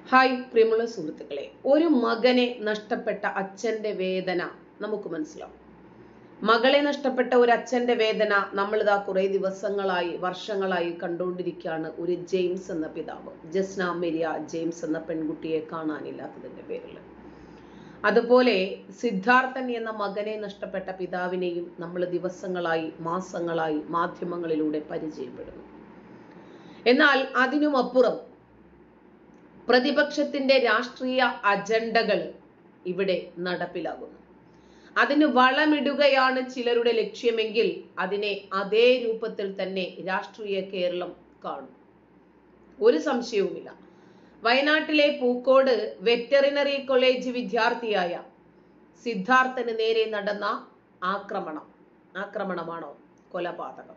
Hi പ്രിയമുള്ള സുഹൃത്തുക്കളെ ഒരു മകനെ നഷ്ടപ്പെട്ട അച്ഛന്റെ വേദന നമുക്ക് മനസ്സിലാവും മകളെ നഷ്ടപ്പെട്ട ഒരു അച്ഛന്റെ വേദന നമ്മളിതാ കുറെ ദിവസങ്ങളായി വർഷങ്ങളായി കണ്ടുകൊണ്ടിരിക്കുകയാണ് ഒരു ജെയിംസ് എന്ന പിതാവ് ജസ്ന മെരിയ ജെയിംസ് എന്ന പെൺകുട്ടിയെ കാണാനില്ലാത്തതിന്റെ പേരിൽ അതുപോലെ സിദ്ധാർത്ഥൻ എന്ന മകനെ നഷ്ടപ്പെട്ട പിതാവിനെയും നമ്മൾ ദിവസങ്ങളായി മാസങ്ങളായി മാധ്യമങ്ങളിലൂടെ പരിചയപ്പെടുന്നു എന്നാൽ അതിനുമപ്പുറം പ്രതിപക്ഷത്തിന്റെ രാഷ്ട്രീയ അജണ്ടകൾ ഇവിടെ നടപ്പിലാകുന്നു അതിന് വളമിടുകയാണ് ചിലരുടെ ലക്ഷ്യമെങ്കിൽ അതിനെ അതേ രൂപത്തിൽ തന്നെ രാഷ്ട്രീയ കേരളം കാണും ഒരു സംശയവുമില്ല വയനാട്ടിലെ പൂക്കോട് വെറ്ററിനറി കോളേജ് വിദ്യാർത്ഥിയായ സിദ്ധാർത്ഥന് നേരെ നടന്ന ആക്രമണം ആക്രമണമാണോ കൊലപാതകം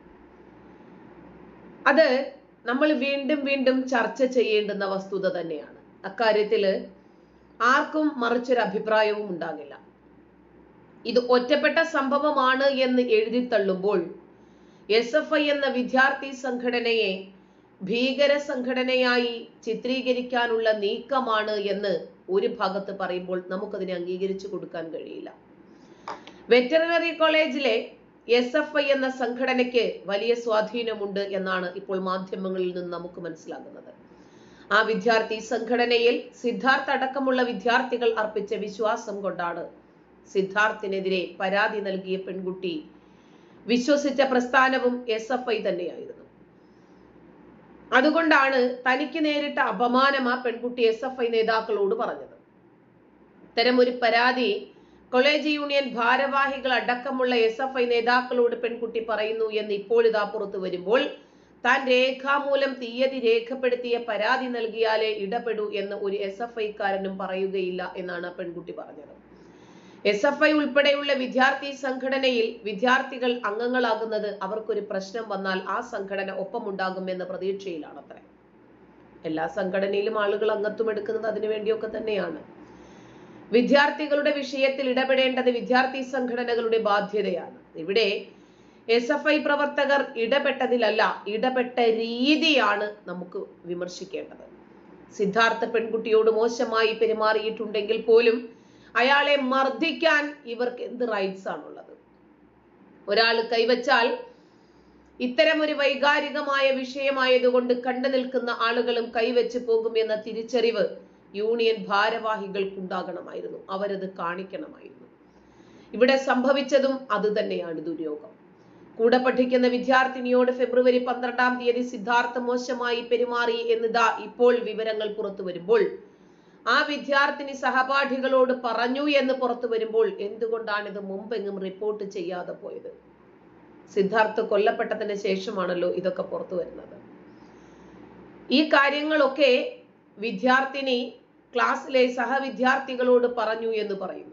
അത് നമ്മൾ വീണ്ടും വീണ്ടും ചർച്ച ചെയ്യേണ്ടുന്ന വസ്തുത തന്നെയാണ് അക്കാര്യത്തിൽ ആർക്കും മറിച്ചൊരു അഭിപ്രായവും ഉണ്ടാകില്ല ഇത് ഒറ്റപ്പെട്ട സംഭവമാണ് എന്ന് എഴുതി തള്ളുമ്പോൾ എസ് എഫ് ഐ എന്ന വിദ്യാർത്ഥി സംഘടനയെ ഭീകര സംഘടനയായി ചിത്രീകരിക്കാനുള്ള നീക്കമാണ് എന്ന് ഒരു ഭാഗത്ത് പറയുമ്പോൾ നമുക്കതിനെ അംഗീകരിച്ചു കൊടുക്കാൻ കഴിയില്ല വെറ്ററിനറി കോളേജിലെ എസ് എഫ് ഐ എന്ന സംഘടനയ്ക്ക് വലിയ സ്വാധീനമുണ്ട് എന്നാണ് ഇപ്പോൾ മാധ്യമങ്ങളിൽ നിന്ന് നമുക്ക് മനസ്സിലാകുന്നത് ആ വിദ്യാർത്ഥി സംഘടനയിൽ സിദ്ധാർത്ഥ് അടക്കമുള്ള വിദ്യാർത്ഥികൾ അർപ്പിച്ച വിശ്വാസം കൊണ്ടാണ് സിദ്ധാർത്ഥിനെതിരെ പരാതി നൽകിയ പെൺകുട്ടി വിശ്വസിച്ച പ്രസ്ഥാനവും എസ് എഫ് ഐ തന്നെയായിരുന്നു അതുകൊണ്ടാണ് തനിക്ക് നേരിട്ട അപമാനം ആ പെൺകുട്ടി എസ് എഫ് ഐ നേതാക്കളോട് പറഞ്ഞത് ഇത്തരം ഒരു പരാതി കോളേജ് യൂണിയൻ ഭാരവാഹികൾ അടക്കമുള്ള എസ് എഫ് ഐ നേതാക്കളോട് പെൺകുട്ടി പറയുന്നു എന്ന് ഇപ്പോഴിതാ പുറത്തു വരുമ്പോൾ താൻ രേഖാമൂലം തീയതി രേഖപ്പെടുത്തിയ പരാതി നൽകിയാലേ ഇടപെടൂ എന്ന് ഒരു എസ് എഫ് ഐക്കാരനും പറയുകയില്ല എന്നാണ് ആ പെൺകുട്ടി പറഞ്ഞത് എസ് എഫ് ഐ ഉൾപ്പെടെയുള്ള വിദ്യാർത്ഥി സംഘടനയിൽ വിദ്യാർത്ഥികൾ അംഗങ്ങളാകുന്നത് അവർക്കൊരു പ്രശ്നം വന്നാൽ ആ സംഘടന ഒപ്പമുണ്ടാകുമെന്ന പ്രതീക്ഷയിലാണത്രേ എല്ലാ സംഘടനയിലും ആളുകൾ അംഗത്വം എടുക്കുന്നത് അതിനു വേണ്ടിയൊക്കെ തന്നെയാണ് വിദ്യാർത്ഥികളുടെ വിഷയത്തിൽ ഇടപെടേണ്ടത് വിദ്യാർത്ഥി സംഘടനകളുടെ ബാധ്യതയാണ് ഇവിടെ എസ് എഫ് ഐ പ്രവർത്തകർ ഇടപെട്ടതിലല്ല ഇടപെട്ട രീതിയാണ് നമുക്ക് വിമർശിക്കേണ്ടത് സിദ്ധാർത്ഥ പെൺകുട്ടിയോട് മോശമായി പെരുമാറിയിട്ടുണ്ടെങ്കിൽ പോലും അയാളെ മർദ്ദിക്കാൻ ഇവർക്ക് എന്ത് റൈറ്റ്സ് ആണുള്ളത് ഒരാൾ കൈവച്ചാൽ ഇത്തരം ഒരു വൈകാരികമായ വിഷയമായതുകൊണ്ട് കണ്ടു നിൽക്കുന്ന ആളുകളും കൈവച്ച് പോകും എന്ന തിരിച്ചറിവ് യൂണിയൻ ഭാരവാഹികൾക്കുണ്ടാകണമായിരുന്നു അവരത് കാണിക്കണമായിരുന്നു ഇവിടെ സംഭവിച്ചതും അത് തന്നെയാണ് ദുര്യോഗം കൂടെ പഠിക്കുന്ന വിദ്യാർത്ഥിനിയോട് ഫെബ്രുവരി പന്ത്രണ്ടാം തീയതി സിദ്ധാർത്ഥ മോശമായി പെരുമാറി എന്നിതാ ഇപ്പോൾ വിവരങ്ങൾ പുറത്തു വരുമ്പോൾ ആ വിദ്യാർത്ഥിനി സഹപാഠികളോട് പറഞ്ഞു എന്ന് പുറത്തു വരുമ്പോൾ എന്തുകൊണ്ടാണ് ഇത് മുമ്പെങ്ങും റിപ്പോർട്ട് ചെയ്യാതെ പോയത് സിദ്ധാർത്ഥ കൊല്ലപ്പെട്ടതിന് ശേഷമാണല്ലോ ഇതൊക്കെ പുറത്തു വരുന്നത് ഈ കാര്യങ്ങളൊക്കെ വിദ്യാർത്ഥിനി ക്ലാസ്സിലെ സഹവിദ്യാർത്ഥികളോട് പറഞ്ഞു എന്ന് പറയുന്നു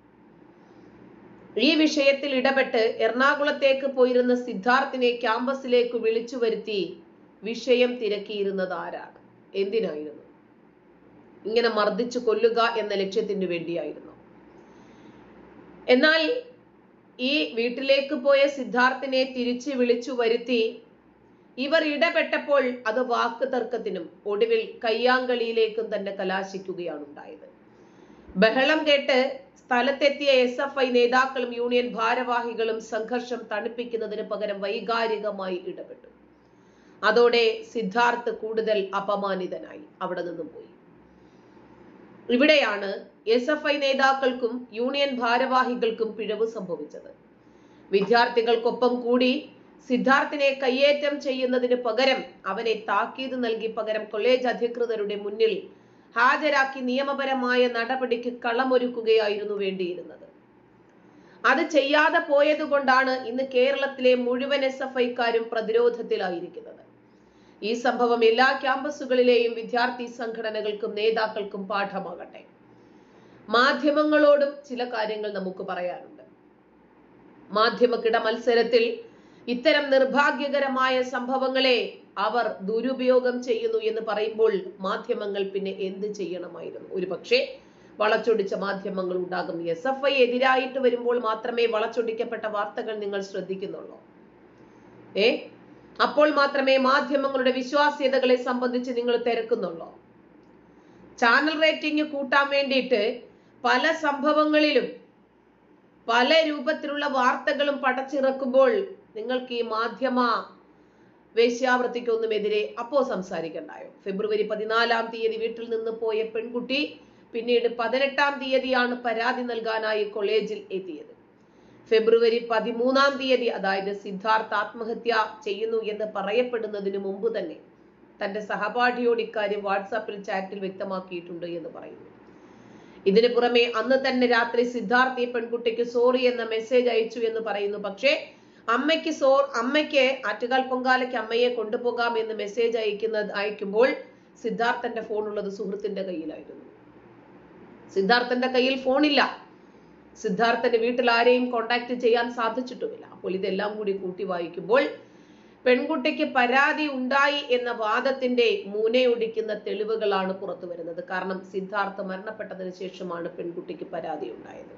ഈ വിഷയത്തിൽ ഇടപെട്ട് എറണാകുളത്തേക്ക് പോയിരുന്ന സിദ്ധാർത്ഥിനെ ക്യാമ്പസിലേക്ക് വിളിച്ചു വരുത്തി വിഷയം തിരക്കിയിരുന്നത് ആരാണ് എന്തിനായിരുന്നു ഇങ്ങനെ മർദ്ദിച്ചു കൊല്ലുക എന്ന ലക്ഷ്യത്തിന് വേണ്ടിയായിരുന്നു എന്നാൽ ഈ വീട്ടിലേക്ക് പോയ സിദ്ധാർത്ഥിനെ തിരിച്ചു വിളിച്ചു വരുത്തി ഇവർ ഇടപെട്ടപ്പോൾ അത് വാക്ക് തർക്കത്തിനും ഒടുവിൽ കയ്യാങ്കളിയിലേക്കും തന്നെ കലാശിക്കുകയാണ് ഉണ്ടായത് ബഹളം കേട്ട് സ്ഥലത്തെത്തിയ എസ് എഫ് ഐ നേതാക്കളും യൂണിയൻ ഭാരവാഹികളും സംഘർഷം തണുപ്പിക്കുന്നതിന് പകരം വൈകാരികമായി ഇടപെട്ടു അതോടെ സിദ്ധാർത്ഥ് കൂടുതൽ അപമാനിതനായി അവിടെ നിന്നും പോയി ഇവിടെയാണ് എസ് എഫ് ഐ നേതാക്കൾക്കും യൂണിയൻ ഭാരവാഹികൾക്കും പിഴവ് സംഭവിച്ചത് വിദ്യാർത്ഥികൾക്കൊപ്പം കൂടി സിദ്ധാർത്ഥിനെ കയ്യേറ്റം ചെയ്യുന്നതിന് പകരം അവനെ താക്കീത് നൽകി പകരം കോളേജ് അധികൃതരുടെ മുന്നിൽ ഹാജരാക്കി നിയമപരമായ നടപടിക്ക് കളമൊരുക്കുകയായിരുന്നു വേണ്ടിയിരുന്നത് അത് ചെയ്യാതെ പോയതുകൊണ്ടാണ് ഇന്ന് കേരളത്തിലെ മുഴുവൻ എസ് എഫ് ഐക്കാരും പ്രതിരോധത്തിലായിരിക്കുന്നത് ഈ സംഭവം എല്ലാ ക്യാമ്പസുകളിലെയും വിദ്യാർത്ഥി സംഘടനകൾക്കും നേതാക്കൾക്കും പാഠമാകട്ടെ മാധ്യമങ്ങളോടും ചില കാര്യങ്ങൾ നമുക്ക് പറയാനുണ്ട് മാധ്യമക്കിട മത്സരത്തിൽ ഇത്തരം നിർഭാഗ്യകരമായ സംഭവങ്ങളെ അവർ ദുരുപയോഗം ചെയ്യുന്നു എന്ന് പറയുമ്പോൾ മാധ്യമങ്ങൾ പിന്നെ എന്ത് ചെയ്യണമായിരുന്നു ഒരു പക്ഷേ വളച്ചൊടിച്ച മാധ്യമങ്ങൾ ഉണ്ടാകും എസ് എഫ് ഐ എതിരായിട്ട് വരുമ്പോൾ മാത്രമേ വളച്ചൊടിക്കപ്പെട്ട വാർത്തകൾ നിങ്ങൾ ശ്രദ്ധിക്കുന്നുള്ളൂ ഏ അപ്പോൾ മാത്രമേ മാധ്യമങ്ങളുടെ വിശ്വാസ്യതകളെ സംബന്ധിച്ച് നിങ്ങൾ തിരക്കുന്നുള്ളൂ ചാനൽ റേറ്റിംഗ് കൂട്ടാൻ വേണ്ടിയിട്ട് പല സംഭവങ്ങളിലും പല രൂപത്തിലുള്ള വാർത്തകളും പടച്ചിറക്കുമ്പോൾ നിങ്ങൾക്ക് ഈ മാധ്യമ വേശ്യാവൃത്തിക്കൊന്നുമെതിരെ അപ്പോ സംസാരിക്കണ്ടായോ ഫെബ്രുവരി പതിനാലാം തീയതി വീട്ടിൽ നിന്ന് പോയ പെൺകുട്ടി പിന്നീട് പതിനെട്ടാം തീയതിയാണ് പരാതി നൽകാനായി കോളേജിൽ എത്തിയത് ഫെബ്രുവരി പതിമൂന്നാം തീയതി അതായത് സിദ്ധാർത്ഥ് ആത്മഹത്യ ചെയ്യുന്നു എന്ന് പറയപ്പെടുന്നതിന് മുമ്പ് തന്നെ തന്റെ സഹപാഠിയോട് ഇക്കാര്യം വാട്സാപ്പിൽ ചാറ്റിൽ വ്യക്തമാക്കിയിട്ടുണ്ട് എന്ന് പറയുന്നു ഇതിനു പുറമെ അന്ന് തന്നെ രാത്രി സിദ്ധാർത്ഥ് ഈ പെൺകുട്ടിക്ക് സോറി എന്ന മെസ്സേജ് അയച്ചു എന്ന് പറയുന്നു പക്ഷേ അമ്മയ്ക്ക് സോ അമ്മയ്ക്ക് ആറ്റുകാൽ പൊങ്കാലയ്ക്ക് അമ്മയെ കൊണ്ടുപോകാം എന്ന് മെസ്സേജ് അയക്കുന്ന അയക്കുമ്പോൾ സിദ്ധാർത്ഥന്റെ ഫോൺ ഉള്ളത് സുഹൃത്തിന്റെ കയ്യിലായിരുന്നു സിദ്ധാർത്ഥന്റെ കയ്യിൽ ഫോണില്ല സിദ്ധാർത്ഥന്റെ വീട്ടിൽ ആരെയും കോണ്ടാക്ട് ചെയ്യാൻ സാധിച്ചിട്ടുമില്ല അപ്പോൾ ഇതെല്ലാം കൂടി കൂട്ടി വായിക്കുമ്പോൾ പെൺകുട്ടിക്ക് പരാതി ഉണ്ടായി എന്ന വാദത്തിന്റെ മൂനയൊടിക്കുന്ന തെളിവുകളാണ് പുറത്തു വരുന്നത് കാരണം സിദ്ധാർത്ഥ മരണപ്പെട്ടതിന് ശേഷമാണ് പെൺകുട്ടിക്ക് പരാതി ഉണ്ടായത്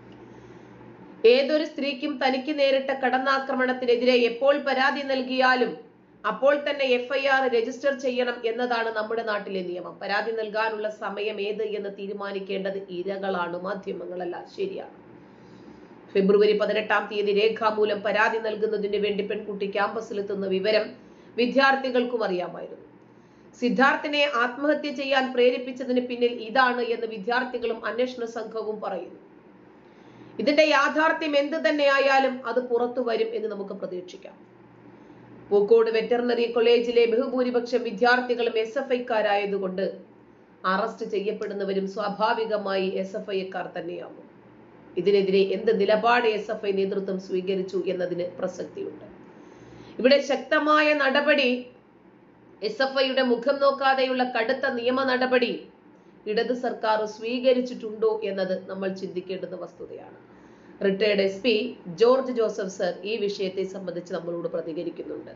ഏതൊരു സ്ത്രീക്കും തനിക്ക് നേരിട്ട കടന്നാക്രമണത്തിനെതിരെ എപ്പോൾ പരാതി നൽകിയാലും അപ്പോൾ തന്നെ എഫ്ഐആർ രജിസ്റ്റർ ചെയ്യണം എന്നതാണ് നമ്മുടെ നാട്ടിലെ നിയമം പരാതി നൽകാനുള്ള സമയം ഏത് എന്ന് തീരുമാനിക്കേണ്ടത് ഇരകളാണ് മാധ്യമങ്ങളല്ല ശരിയാണ് ഫെബ്രുവരി പതിനെട്ടാം തീയതി രേഖാമൂലം പരാതി നൽകുന്നതിന് വേണ്ടി പെൺകുട്ടി ക്യാമ്പസിലെത്തുന്ന വിവരം വിദ്യാർത്ഥികൾക്കും അറിയാമായിരുന്നു സിദ്ധാർത്ഥിനെ ആത്മഹത്യ ചെയ്യാൻ പ്രേരിപ്പിച്ചതിന് പിന്നിൽ ഇതാണ് എന്ന് വിദ്യാർത്ഥികളും അന്വേഷണ സംഘവും പറയുന്നു ഇതിന്റെ യാഥാർത്ഥ്യം എന്ത് തന്നെയായാലും അത് പുറത്തു വരും എന്ന് നമുക്ക് പ്രതീക്ഷിക്കാം പൂക്കോട് വെറ്ററിനറി കോളേജിലെ ബഹുഭൂരിപക്ഷം വിദ്യാർത്ഥികളും എസ് എഫ് ഐക്കാരായതുകൊണ്ട് അറസ്റ്റ് ചെയ്യപ്പെടുന്നവരും സ്വാഭാവികമായി എസ് എഫ് ഐക്കാർ തന്നെയാകും ഇതിനെതിരെ എന്ത് നിലപാട് എസ് എഫ് ഐ നേതൃത്വം സ്വീകരിച്ചു എന്നതിന് പ്രസക്തിയുണ്ട് ഇവിടെ ശക്തമായ നടപടി എസ് എഫ് ഐയുടെ മുഖം നോക്കാതെയുള്ള കടുത്ത നിയമ നടപടി ഇടത് സർക്കാർ സ്വീകരിച്ചിട്ടുണ്ടോ എന്നത് നമ്മൾ ചിന്തിക്കേണ്ടുന്ന വസ്തുതയാണ് retired S P George Joseph sir ഈ വിഷയത്തെ സംബന്ധിച്ച് നമ്മളോട് പ്രതികരിക്കുന്നുണ്ട്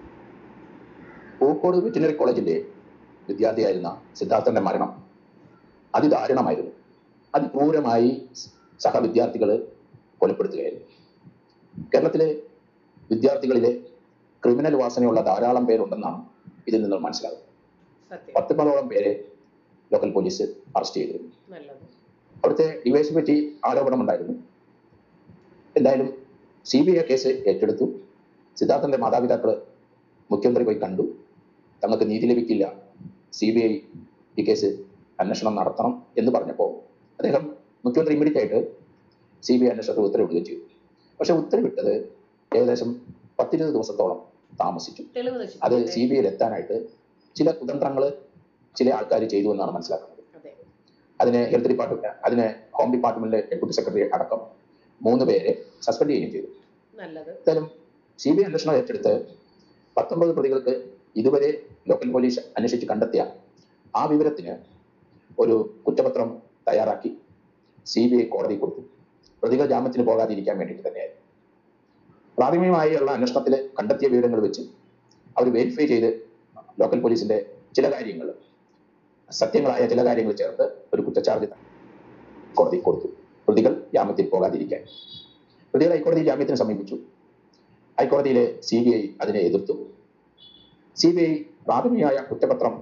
പൂക്കോട് വെറ്റിനറി കോളേജിന്റെ വിദ്യാർത്ഥിയായിരുന്ന സിദ്ധാർത്ഥന്റെ മരണം അതിദാരുണമായിരുന്നു അതിക്രൂരമായി സഹവിദ്യാർത്ഥികൾ കൊലപ്പെടുത്തുകയായിരുന്നു കേരളത്തിലെ വിദ്യാർത്ഥികളിലെ ക്രിമിനൽ വാസനയുള്ള ധാരാളം പേരുണ്ടെന്നാണ് ഇതിൽ നിന്ന് മനസ്സിലാകുന്നത് സത്യം പത്തൊമ്പതോളം പേരെ ലോക്കൽ പോലീസ് അറസ്റ്റ് ചെയ്തിരുന്നു നല്ലത് അവിടുത്തെ ഡിവൈസിനെ പറ്റി ആരോപണമുണ്ടായിരുന്നു എന്തായാലും സി ബി ഐ കേസ് ഏറ്റെടുത്തു സിദ്ധാർത്ഥന്റെ മാതാപിതാക്കൾ മുഖ്യമന്ത്രി പോയി കണ്ടു തങ്ങൾക്ക് നീതി ലഭിക്കില്ല സി ബി ഐ ഈ കേസ് അന്വേഷണം നടത്തണം എന്ന് പറഞ്ഞപ്പോൾ അദ്ദേഹം മുഖ്യമന്ത്രി ഇമ്മീഡിയറ്റ് ആയിട്ട് സി ബി ഐ അന്വേഷണത്തിന് ഉത്തരവിടുകയും ചെയ്തു പക്ഷെ ഉത്തരവിട്ടത് ഏകദേശം പത്തിരുപത് ദിവസത്തോളം താമസിച്ചു തെളിവ് അത് നശിപ്പിക്കല്ലേ? സി ബി ഐയിൽ എത്താനായിട്ട് ചില കുതന്ത്രങ്ങൾ ചില ആൾക്കാർ ചെയ്തു എന്നാണ് മനസ്സിലാക്കുന്നത് അതെ അതിന് ഹെൽത്ത് ഡിപ്പാർട്ട്മെന്റ് അതിന് ഹോം ഡിപ്പാർട്ട്മെന്റിലെ ഡെപ്യൂട്ടി സെക്രട്ടറി അടക്കം മൂന്ന് പേരെ സസ്പെൻഡ് ചെയ്യുകയും ചെയ്തു നല്ലത് എന്തായാലും സി ബി ഐ അന്വേഷണം ഏറ്റെടുത്ത് പത്തൊമ്പത് പ്രതികൾക്ക് ഇതുവരെ ലോക്കൽ പോലീസ് അന്വേഷിച്ച് കണ്ടെത്തിയ ആ വിവരത്തിന് ഒരു കുറ്റപത്രം തയ്യാറാക്കി സി ബി ഐ കോടതി കൊടുത്തു പ്രതികൾ ജാമ്യത്തിന് പോകാതിരിക്കാൻ വേണ്ടിയിട്ട് തന്നെയായിരുന്നു പ്രാഥമികമായുള്ള അന്വേഷണത്തിൽ കണ്ടെത്തിയ വിവരങ്ങൾ വെച്ച് അവർ വെരിഫൈ ചെയ്ത് ലോക്കൽ പോലീസിന്റെ ചില കാര്യങ്ങൾ സത്യങ്ങളായ ചില കാര്യങ്ങൾ ചേർത്ത് ഒരു കുറ്റച്ചാർജ് കോടതി കൊടുത്തു പ്രതികൾ ജാമ്യത്തിൽ പോകാതിരിക്കാൻ പ്രതികൾ ഹൈക്കോടതി ജാമ്യത്തിന് സമീപിച്ചു ഹൈക്കോടതിയിലെ സി ബി ഐ അതിനെ എതിർത്തു സി ബി ഐ പ്രാഥമികമായ കുറ്റപത്രം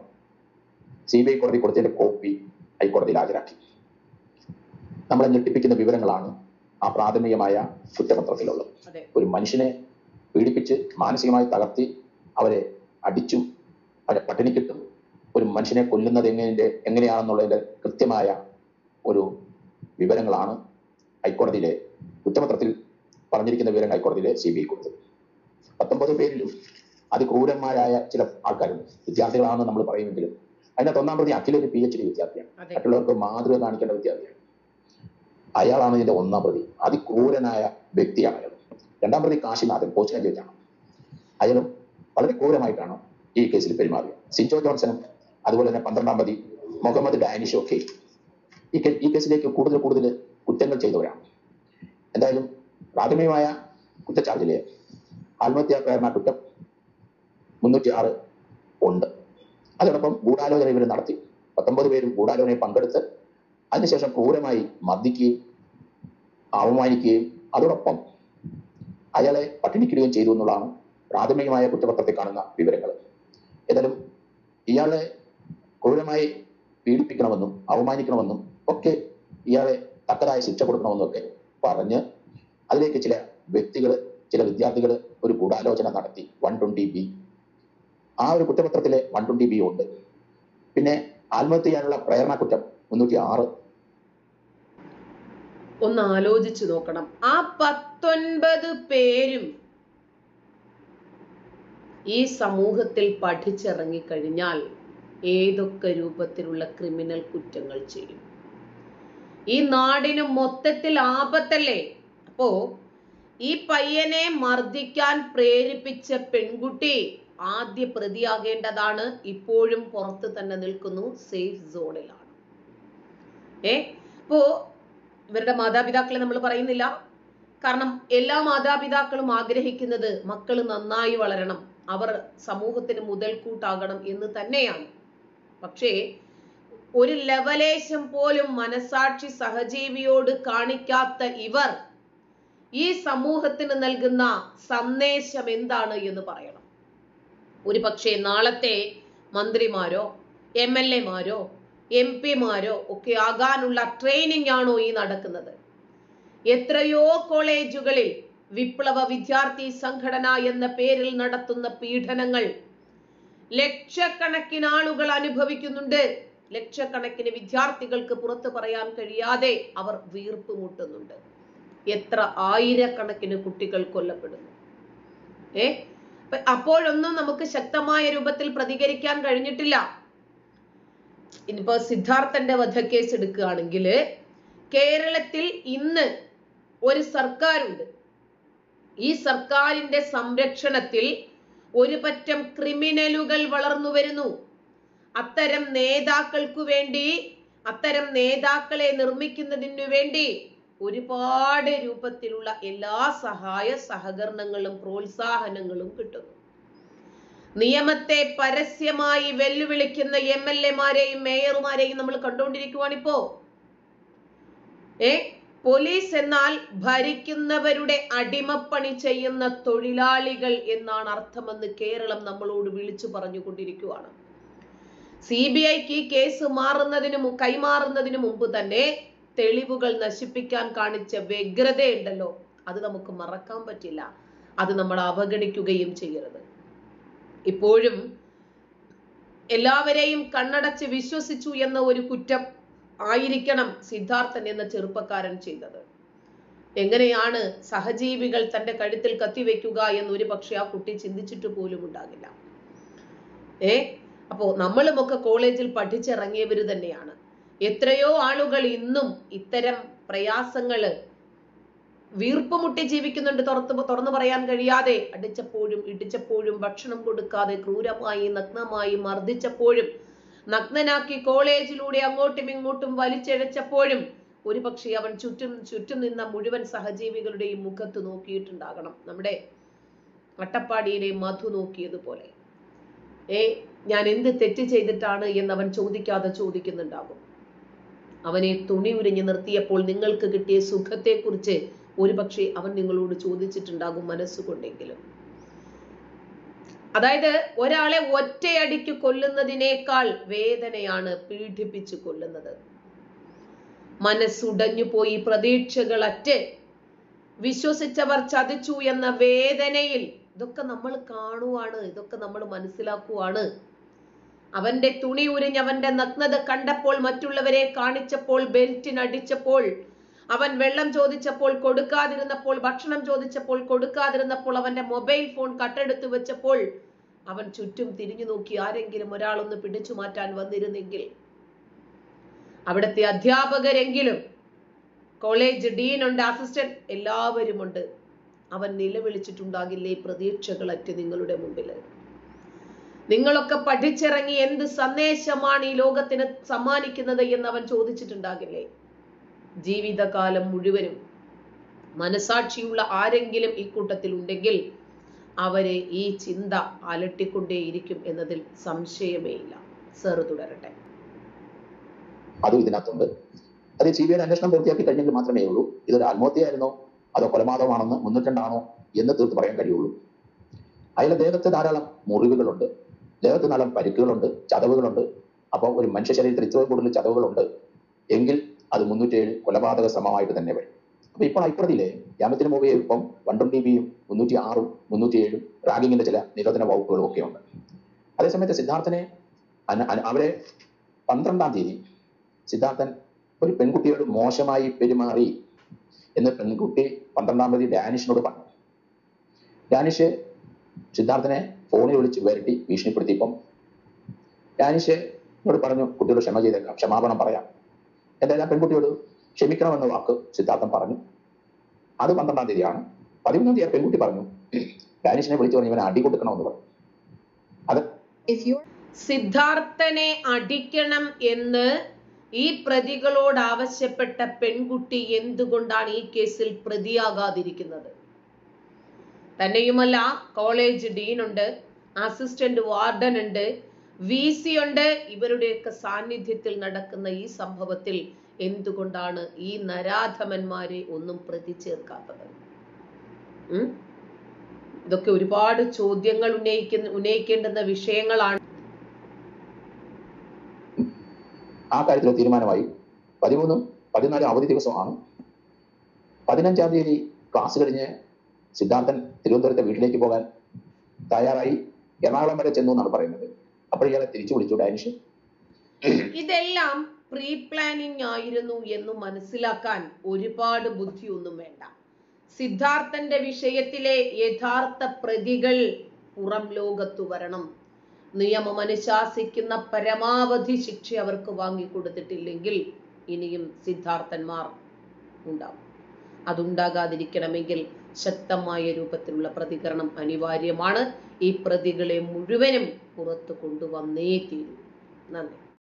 സി ബി ഐ കോടതി കൊടുത്തതിന്റെ കോപ്പി ഹൈക്കോടതിയിൽ ഹാജരാക്കി നമ്മളെ ഞെട്ടിപ്പിക്കുന്ന വിവരങ്ങളാണ് ആ പ്രാഥമികമായ കുറ്റപത്രത്തിലുള്ളത് അതെ ഒരു മനുഷ്യനെ പീഡിപ്പിച്ച് മാനസികമായി തകർത്തി അവരെ അടിച്ചു അവരെ പട്ടിണിക്കിട്ടും ഒരു മനുഷ്യനെ കൊല്ലുന്നത് എങ്ങനെ എങ്ങനെയാണെന്നുള്ളതിന്റെ കൃത്യമായ ഒരു വിവരങ്ങളാണ് ഹൈക്കോടതിയിലെ കുറ്റപത്രത്തിൽ പറഞ്ഞിരിക്കുന്ന വിവരം ഹൈക്കോടതിയിലെ സി ബി ഐ കൊടുത്തത് പത്തൊമ്പത് പേരിലും അതിക്രൂരന്മാരായ ചില ആൾക്കാരുണ്ട് വിദ്യാർത്ഥികളാണെന്ന് നമ്മൾ പറയുമെങ്കിലും അതിനകത്ത് ഒന്നാം പ്രതി അഖില ഒരു പി എച്ച് ഡി വിദ്യാർത്ഥിയാണ് അതെ മറ്റുള്ളവർക്ക് മാതൃക കാണിക്കേണ്ട വിദ്യാർത്ഥിയാണ് അയാളാണ് ഇതിന്റെ ഒന്നാം പ്രതി അതിക്രൂരനായ വ്യക്തിയാണ് അയാൾ രണ്ടാം പ്രതി കാശിനാഥൻ കോച്ചിനെ ജയിച്ചാണ് അയാളും വളരെ ക്രൂരമായിട്ടാണ് ഈ കേസിൽ പെരുമാറിയത് സിജോ ജോൺസണും അതുപോലെ തന്നെ പന്ത്രണ്ടാം പ്രതി മുഹമ്മദ് ഡാനിഷും ഒക്കെ ഈ കേ- ഈ കേസിലേക്ക് കൂടുതൽ കൂടുതൽ കുറ്റങ്ങൾ ചെയ്തവരാണ് എന്തായാലും പ്രാഥമികമായ കുറ്റച്ചാർജില് ആത്മഹത്യാ പ്രേരണ കുറ്റം മുന്നൂറ്റി ആറ് ഉണ്ട് അതോടൊപ്പം ഗൂഢാലോചന ഇവർ നടത്തി പത്തൊമ്പത് പേരും ഗൂഢാലോചനയിൽ പങ്കെടുത്ത് അതിനുശേഷം ക്രൂരമായി മർദ്ദിക്കുകയും അവമാനിക്കുകയും അതോടൊപ്പം അയാളെ പട്ടിണിക്കിടുകയും ചെയ്തു എന്നുള്ളതാണ് പ്രാഥമികമായ കുറ്റപത്രത്തിൽ കാണുന്ന വിവരങ്ങൾ ഏതായാലും ഇയാളെ ക്രൂരമായി പീഡിപ്പിക്കണമെന്നും അവമാനിക്കണമെന്നും ഒക്കെ ഇയാളെ തക്കതായ ശിക്ഷ കൊടുക്കണമെന്നും ഒക്കെ പറഞ്ഞ് അതിലേക്ക് ചില വ്യക്തികൾ ചില വിദ്യാർത്ഥികൾ ഒരു ഗൂഢാലോചന നടത്തി വൺ ട്വന്റി ബി ആ ഒരു കുറ്റപത്രത്തിലെ വൺ ട്വന്റി ബി ഉണ്ട് പിന്നെ ആത്മഹത്യ ചെയ്യാനുള്ള പ്രേരണ കുറ്റം മുന്നൂറ്റി ആറ് ഒന്ന് ആലോചിച്ചു നോക്കണം ആ പത്തൊൻപത് പേരും ഈ സമൂഹത്തിൽ പഠിച്ചിറങ്ങിക്കഴിഞ്ഞാൽ ഏതൊക്കെ രൂപത്തിലുള്ള ക്രിമിനൽ കുറ്റങ്ങൾ ചെയ്യും ഈ നാടിന് മൊത്തത്തിൽ ആപത്തല്ലേ അപ്പോ ഈ പയ്യനെ മർദ്ദിക്കാൻ പ്രേരിപ്പിച്ച പെൺകുട്ടി ആദ്യ പ്രതിയാകേണ്ടതാണ് ഇപ്പോഴും പുറത്ത് തന്നെ നിൽക്കുന്നു സേഫ് സോണിലാണ് ഏ അപ്പോ ഇവരുടെ മാതാപിതാക്കളെ നമ്മൾ പറയുന്നില്ല കാരണം എല്ലാ മാതാപിതാക്കളും ആഗ്രഹിക്കുന്നത് മക്കൾ നന്നായി വളരണം അവർ സമൂഹത്തിന് മുതൽക്കൂട്ടാകണം എന്ന് തന്നെയാണ് പക്ഷേ ഒരു ലവലേശം പോലും മനസാക്ഷി സഹജീവിയോട് കാണിക്കാത്ത ഇവർ ഈ സമൂഹത്തിന് നൽകുന്ന സന്ദേശം എന്താണ് എന്ന് പറയണം ഒരു പക്ഷേ നാളത്തെ മന്ത്രിമാരോ എം എൽ എമാരോ എം പിമാരോ ഒക്കെ ആകാനുള്ള ട്രെയിനിങ് ആണോ ഈ നടക്കുന്നത് എത്രയോ കോളേജുകളിൽ വിപ്ലവ വിദ്യാർത്ഥി സംഘടന എന്ന പേരിൽ നടത്തുന്ന പീഡനങ്ങൾ ലക്ഷക്കണക്കിന് ആളുകൾ അനുഭവിക്കുന്നുണ്ട് ലക്ഷക്കണക്കിന് വിദ്യാർത്ഥികൾക്ക് പുറത്തു പറയാൻ കഴിയാതെ അവർ വീർപ്പ് മുട്ടുന്നുണ്ട് എത്ര ആയിരക്കണക്കിന് കുട്ടികൾ കൊല്ലപ്പെടുന്നു ഏ അപ്പൊ അപ്പോഴൊന്നും നമുക്ക് ശക്തമായ രൂപത്തിൽ പ്രതികരിക്കാൻ കഴിഞ്ഞിട്ടില്ല ഇനിയിപ്പോ സിദ്ധാർത്ഥന്റെ വധക്കേസ് എടുക്കുകയാണെങ്കിൽ കേരളത്തിൽ ഇന്ന് ഒരു സർക്കാരുണ്ട് ഈ സർക്കാരിന്റെ സംരക്ഷണത്തിൽ ഒരു പറ്റം ക്രിമിനലുകൾ വളർന്നു വരുന്നു അത്തരം നേതാക്കൾക്കു വേണ്ടി അത്തരം നേതാക്കളെ നിർമ്മിക്കുന്നതിനു വേണ്ടി ഒരുപാട് രൂപത്തിലുള്ള എല്ലാ സഹായ സഹകരണങ്ങളും പ്രോത്സാഹനങ്ങളും കിട്ടുന്നു നിയമത്തെ പരസ്യമായി വെല്ലുവിളിക്കുന്ന എം എൽ എമാരെയും മേയർമാരെയും നമ്മൾ കണ്ടുകൊണ്ടിരിക്കുവാണിപ്പോ ഏ പോലീസ് എന്നാൽ ഭരിക്കുന്നവരുടെ അടിമപ്പണി ചെയ്യുന്ന തൊഴിലാളികൾ എന്നാണ് അർത്ഥമെന്ന് കേരളം നമ്മളോട് വിളിച്ചു പറഞ്ഞുകൊണ്ടിരിക്കുവാണ് സി ബി ഐക്ക് ഈ കേസ് മാറുന്നതിന് മു- കൈമാറുന്നതിന് മുമ്പ് തന്നെ തെളിവുകൾ നശിപ്പിക്കാൻ കാണിച്ച വ്യഗ്രതയുണ്ടല്ലോ അത് നമുക്ക് മറക്കാൻ പറ്റില്ല അത് നമ്മൾ അവഗണിക്കുകയും ചെയ്യരുത് ഇപ്പോഴും എല്ലാവരെയും കണ്ണടച്ച് വിശ്വസിച്ചു എന്ന ഒരു കുറ്റം ആയിരിക്കണം സിദ്ധാർത്ഥൻ എന്ന ചെറുപ്പക്കാരൻ ചെയ്തത് എങ്ങനെയാണ് സഹജീവികൾ തന്റെ കഴുത്തിൽ കത്തിവെക്കുക എന്ന് ഒരു പക്ഷെ ആ കുട്ടി ചിന്തിച്ചിട്ട് പോലും ഉണ്ടാകില്ല ഏ അപ്പോ നമ്മളുമൊക്കെ കോളേജിൽ പഠിച്ചിറങ്ങിയവര് തന്നെയാണ് എത്രയോ ആളുകൾ ഇന്നും ഇത്തരം പ്രയാസങ്ങള് വീർപ്പുമുട്ടി ജീവിക്കുന്നുണ്ട് തുറത്ത് തുറന്നു പറയാൻ കഴിയാതെ അടിച്ചപ്പോഴും ഇടിച്ചപ്പോഴും ഭക്ഷണം കൊടുക്കാതെ ക്രൂരമായി നഗ്നമായി മർദ്ദിച്ചപ്പോഴും നഗ്നനാക്കി കോളേജിലൂടെ അങ്ങോട്ടും ഇങ്ങോട്ടും വലിച്ചഴച്ചപ്പോഴും ഒരുപക്ഷെ അവൻ ചുറ്റും ചുറ്റും നിന്ന മുഴുവൻ സഹജീവികളുടെയും മുഖത്ത് നോക്കിയിട്ടുണ്ടാകണം നമ്മുടെ അട്ടപ്പാടിയിലെ മധു നോക്കിയതുപോലെ ഏ ഞാൻ എന്ത് തെറ്റ് ചെയ്തിട്ടാണ് എന്ന് അവൻ ചോദിക്കാതെ ചോദിക്കുന്നുണ്ടാകും അവനെ തുണി ഉരിഞ്ഞു നിർത്തിയപ്പോൾ നിങ്ങൾക്ക് കിട്ടിയ സുഖത്തെക്കുറിച്ച് ഒരുപക്ഷെ അവൻ നിങ്ങളോട് ചോദിച്ചിട്ടുണ്ടാകും മനസ്സുകൊണ്ടെങ്കിലും അതായത് ഒരാളെ ഒറ്റയടിക്ക് കൊല്ലുന്നതിനേക്കാൾ വേദനയാണ് പീഡിപ്പിച്ചു കൊല്ലുന്നത് മനസ്സുടഞ്ഞു പോയി പ്രതീക്ഷകളറ്റ് വിശ്വസിച്ചവർ ചതിച്ചു എന്ന വേദനയിൽ ഇതൊക്കെ നമ്മൾ കാണുവാണ് ഇതൊക്കെ നമ്മൾ മനസ്സിലാക്കുവാണ് അവന്റെ തുണി ഉരിഞ്ഞവന്റെ നഗ്നത കണ്ടപ്പോൾ മറ്റുള്ളവരെ കാണിച്ചപ്പോൾ ബെൽറ്റിനടിച്ചപ്പോൾ അവൻ വെള്ളം ചോദിച്ചപ്പോൾ കൊടുക്കാതിരുന്നപ്പോൾ ഭക്ഷണം ചോദിച്ചപ്പോൾ കൊടുക്കാതിരുന്നപ്പോൾ അവന്റെ മൊബൈൽ ഫോൺ കട്ടെടുത്ത് വെച്ചപ്പോൾ അവൻ ചുറ്റും തിരിഞ്ഞു നോക്കി ആരെങ്കിലും ഒരാളൊന്ന് പിടിച്ചു മാറ്റാൻ വന്നിരുന്നെങ്കിൽ അവിടുത്തെ അധ്യാപകരെങ്കിലും കോളേജ് ഡീനുണ്ട് അസിസ്റ്റന്റ് എല്ലാവരുമുണ്ട് അവൻ നിലവിളിച്ചിട്ടുണ്ടാകില്ലേ പ്രതീക്ഷകളറ്റ് നിങ്ങളുടെ മുമ്പിൽ നിങ്ങളൊക്കെ പഠിച്ചിറങ്ങി എന്ത് സന്ദേശമാണ് ഈ ലോകത്തിന് സമ്മാനിക്കുന്നത് എന്ന് അവൻ ചോദിച്ചിട്ടുണ്ടാകില്ലേ ജീവിതകാലം മുഴുവനും മനസാക്ഷിയുള്ള ആരെങ്കിലും ഈ കൂട്ടത്തിൽ ഉണ്ടെങ്കിൽ അവരെ ഈ ചിന്ത അലട്ടിക്കൊണ്ടേയിരിക്കും എന്നതിൽ സംശയമേ ഇല്ല സാർ തുടരട്ടെ അതും ഇതിനകത്തുണ്ട് അത് സി ബി ഐ അന്വേഷണം പൂർത്തിയാക്കി കഴിഞ്ഞെങ്കിൽ മാത്രമേ ഉള്ളൂ ഇതൊരു ആത്മഹത്യയായിരുന്നോ അതോ കൊലപാതകമാണെന്ന് മുന്നൂറ്റണ്ടാണോ എന്ന് തീർത്ത് പറയാൻ കഴിയുള്ളൂ അയാളുടെ ദേഹത്ത് ധാരാളം മുറിവുകളുണ്ട് ദേഹത്ത് ധാരാളം പരിക്കുകളുണ്ട് ചതവുകളുണ്ട് അപ്പോൾ ഒരു മനുഷ്യ ശരീരത്തിൽ ഇത്രയും കൂടുതൽ ചതവുകളുണ്ട് എങ്കിൽ അത് മുന്നൂറ്റിയേഴ് കൊലപാതക ശ്രമമായിട്ട് തന്നെ വരും അപ്പൊ ഇപ്പോൾ ഹൈക്കോടതിയിലെ ജാമ്യത്തിന് മുമ്പേ ഇപ്പം വൺ ട്വന്റി ബിയും മുന്നൂറ്റി ആറും മുന്നൂറ്റി ഏഴും റാഗിങ്ങിന്റെ ചില നിരോധന വകുപ്പുകളും ഒക്കെ ഉണ്ട് അതേസമയത്ത് സിദ്ധാർത്ഥനെ അന- അന- അവരെ പന്ത്രണ്ടാം തീയതി സിദ്ധാർത്ഥൻ ഒരു പെൺകുട്ടിയോട് മോശമായി പെരുമാറി എന്ന് പെൺകുട്ടി പന്ത്രണ്ടാം തീയതി ഡാനിഷിനോട് പറഞ്ഞു ഡാനിഷ് സിദ്ധാർത്ഥനെ ഫോണിൽ വിളിച്ച് വരട്ടി ഭീഷണിപ്പെടുത്തിയപ്പം ഡാനിഷ് എന്നോട് പറഞ്ഞു കുട്ടിയോട് ക്ഷമ ചെയ്തേക്കാം ക്ഷമാപണം പറയാം എന്തായാലും ആ പെൺകുട്ടിയോട് ക്ഷമിക്കണമെന്ന വാക്ക് സിദ്ധാർത്ഥൻ പറഞ്ഞു അത് പന്ത്രണ്ടാം തീയതിയാണ് പതിമൂന്നാം തീയതി ആ പെൺകുട്ടി പറഞ്ഞു ഡാനിഷിനെ വിളിച്ചു പറഞ്ഞു ഇവനെ അടി കൊടുക്കണമെന്ന് പറഞ്ഞു അത് If you're സിദ്ധാർത്ഥനെ അടിക്കണം എന്ന് ഈ പ്രതികളോട് ആവശ്യപ്പെട്ട പെൺകുട്ടി എന്തുകൊണ്ടാണ് ഈ കേസിൽ പ്രതിയാകാതിരിക്കുന്നത് തന്നെയുമല്ല കോളേജ് ഡീനുണ്ട് അസിസ്റ്റന്റ് വാർഡൻ ഉണ്ട് വി സി ഉണ്ട് ഇവരുടെയൊക്കെ സാന്നിധ്യത്തിൽ നടക്കുന്ന ഈ സംഭവത്തിൽ എന്തുകൊണ്ടാണ് ഈ നരാധമന്മാരെ ഒന്നും പ്രതി ചേർക്കാത്തത് ഉം? ഇതൊക്കെ ഒരുപാട് ചോദ്യങ്ങൾ ഉന്നയിക്കുന്ന ഉന്നയിക്കേണ്ടുന്ന വിഷയങ്ങളാണ് ആ കാര്യത്തിൽ തീരുമാനമായി പതിമൂന്നും പതിനാലും അവധി ദിവസമാണ് പതിനഞ്ചാം തീയതി ക്ലാസ് കഴിഞ്ഞ് സിദ്ധാർത്ഥൻ തിരുവനന്തപുരത്തെ വീട്ടിലേക്ക് പോകാൻ തയ്യാറായി എറണാകുളം വരെ ചെന്നു എന്നാണ് പറയുന്നത് അപ്പോൾ ഇയാളെ തിരിച്ചു വിളിച്ചു ഡാനിഷ് ഇതെല്ലാം പ്രീ പ്ലാനിങ് ആയിരുന്നു എന്ന് മനസ്സിലാക്കാൻ ഒരുപാട് ബുദ്ധിയൊന്നും വേണ്ട സിദ്ധാർത്ഥന്റെ വിഷയത്തിലെ യഥാർത്ഥ പ്രതികൾ പുറം ലോകത്തു വരണം നിയമം അനുശാസിക്കുന്ന പരമാവധി ശിക്ഷ അവർക്ക് വാങ്ങിക്കൊടുത്തിട്ടില്ലെങ്കിൽ ഇനിയും സിദ്ധാർത്ഥന്മാർ ഉണ്ടാവും അതുണ്ടാകാതിരിക്കണമെങ്കിൽ ശക്തമായ രൂപത്തിലുള്ള പ്രതികരണം അനിവാര്യമാണ് ഈ പ്രതികളെ മുഴുവനും പുറത്തു കൊണ്ടുവന്നേ തീരൂ നന്ദി